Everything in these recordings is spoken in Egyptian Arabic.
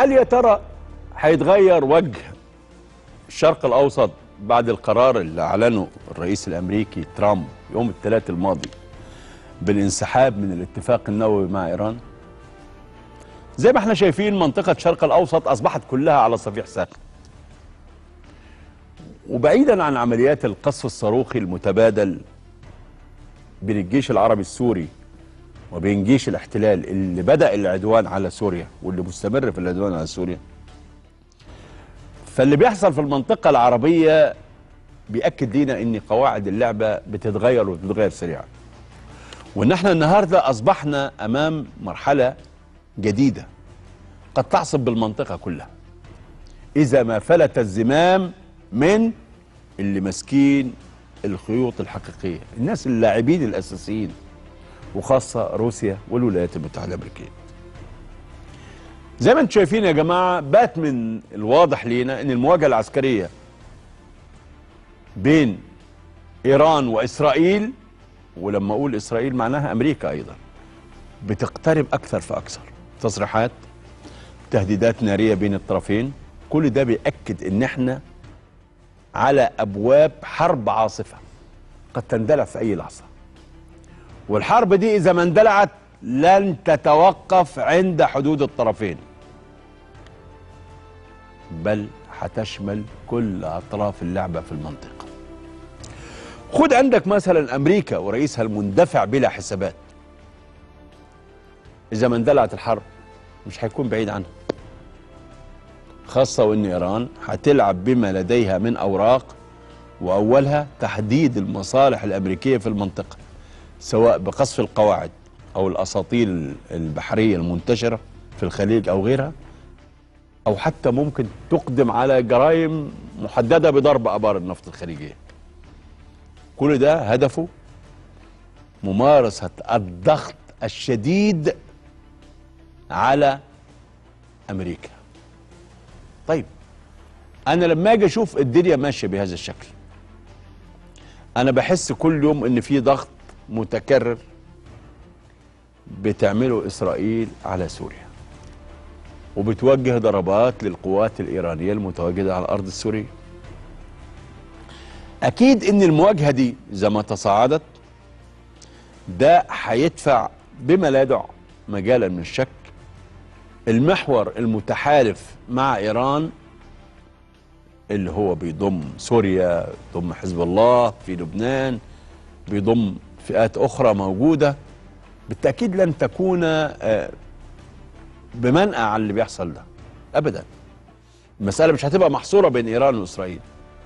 هل يا ترى هيتغير وجه الشرق الاوسط بعد القرار اللي اعلنه الرئيس الامريكي ترامب يوم الثلاث الماضي بالانسحاب من الاتفاق النووي مع ايران زي ما احنا شايفين منطقه الشرق الاوسط اصبحت كلها على صفيح ساخن وبعيدا عن عمليات القصف الصاروخي المتبادل بين الجيش العربي السوري وبين جيش الاحتلال اللي بدأ العدوان على سوريا واللي مستمر في العدوان على سوريا فاللي بيحصل في المنطقة العربية بيأكد لينا ان قواعد اللعبة بتتغير وبتتغير سريعا وان احنا النهاردة اصبحنا امام مرحلة جديدة قد تعصب بالمنطقة كلها اذا ما فلت الزمام من اللي ماسكين الخيوط الحقيقية الناس اللاعبين الاساسيين وخاصة روسيا والولايات المتحدة الأمريكية زي ما انتم شايفين يا جماعة بات من الواضح لينا ان المواجهة العسكرية بين ايران واسرائيل ولما اقول اسرائيل معناها امريكا ايضا بتقترب اكثر فاكثر تصريحات تهديدات نارية بين الطرفين كل ده بيأكد ان احنا على ابواب حرب عاصفة قد تندلع في اي لحظة والحرب دي اذا ما اندلعت لن تتوقف عند حدود الطرفين بل هتشمل كل اطراف اللعبه في المنطقه خد عندك مثلا امريكا ورئيسها المندفع بلا حسابات اذا ما اندلعت الحرب مش هيكون بعيد عنها خاصه وان ايران هتلعب بما لديها من اوراق واولها تحديد المصالح الامريكيه في المنطقه سواء بقصف القواعد او الاساطيل البحريه المنتشره في الخليج او غيرها او حتى ممكن تقدم على جرائم محدده بضرب ابار النفط الخليجيه كل ده هدفه ممارسه الضغط الشديد على امريكا طيب انا لما اجي اشوف الدنيا ماشيه بهذا الشكل انا بحس كل يوم ان في ضغط متكرر بتعمله اسرائيل على سوريا وبتوجه ضربات للقوات الايرانيه المتواجده على الارض السوريه اكيد ان المواجهه دي اذا ما تصاعدت ده هيدفع بما لا يدع مجالا من الشك المحور المتحالف مع ايران اللي هو بيضم سوريا بيضم حزب الله في لبنان بيضم فئات اخرى موجوده بالتاكيد لن تكون بمنأى عن اللي بيحصل ده ابدا المساله مش هتبقى محصوره بين ايران واسرائيل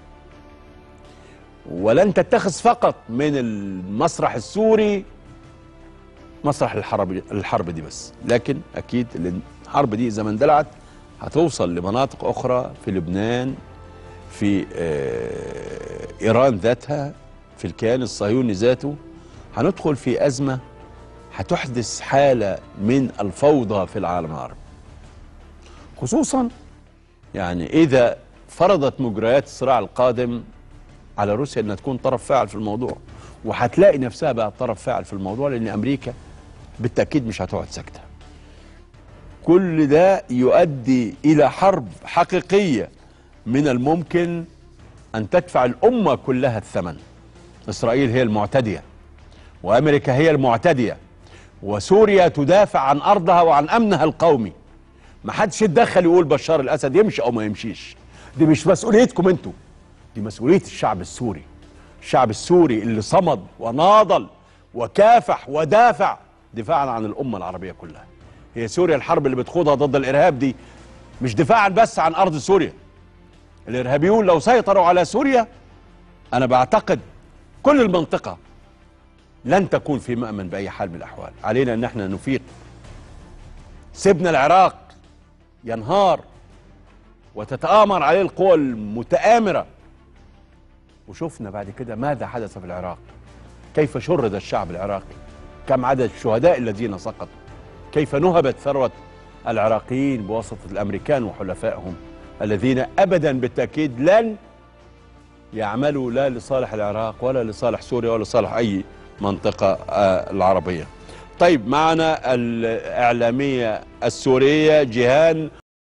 ولن تتخذ فقط من المسرح السوري مسرح الحرب الحرب دي بس لكن اكيد الحرب دي اذا ما اندلعت هتوصل لمناطق اخرى في لبنان في ايران ذاتها في الكيان الصهيوني ذاته هندخل في ازمه هتحدث حاله من الفوضى في العالم العربي خصوصا يعني اذا فرضت مجريات الصراع القادم على روسيا انها تكون طرف فاعل في الموضوع وهتلاقي نفسها بقى طرف فاعل في الموضوع لان امريكا بالتاكيد مش هتقعد ساكته كل ده يؤدي الى حرب حقيقيه من الممكن ان تدفع الامه كلها الثمن اسرائيل هي المعتديه وامريكا هي المعتديه وسوريا تدافع عن ارضها وعن امنها القومي ما حدش يتدخل يقول بشار الاسد يمشي او ما يمشيش دي مش مسؤوليتكم انتوا دي مسؤوليه الشعب السوري الشعب السوري اللي صمد وناضل وكافح ودافع دفاعا عن الامه العربيه كلها هي سوريا الحرب اللي بتخوضها ضد الارهاب دي مش دفاعا بس عن ارض سوريا الارهابيون لو سيطروا على سوريا انا بعتقد كل المنطقه لن تكون في مأمن بأي حال من الأحوال علينا أن احنا نفيق سيبنا العراق ينهار وتتآمر عليه القوى المتآمرة وشفنا بعد كده ماذا حدث في العراق كيف شرد الشعب العراقي كم عدد الشهداء الذين سقطوا كيف نهبت ثروة العراقيين بواسطة الأمريكان وحلفائهم الذين أبدا بالتأكيد لن يعملوا لا لصالح العراق ولا لصالح سوريا ولا لصالح أي منطقة العربية طيب معنا الإعلامية السورية جيهان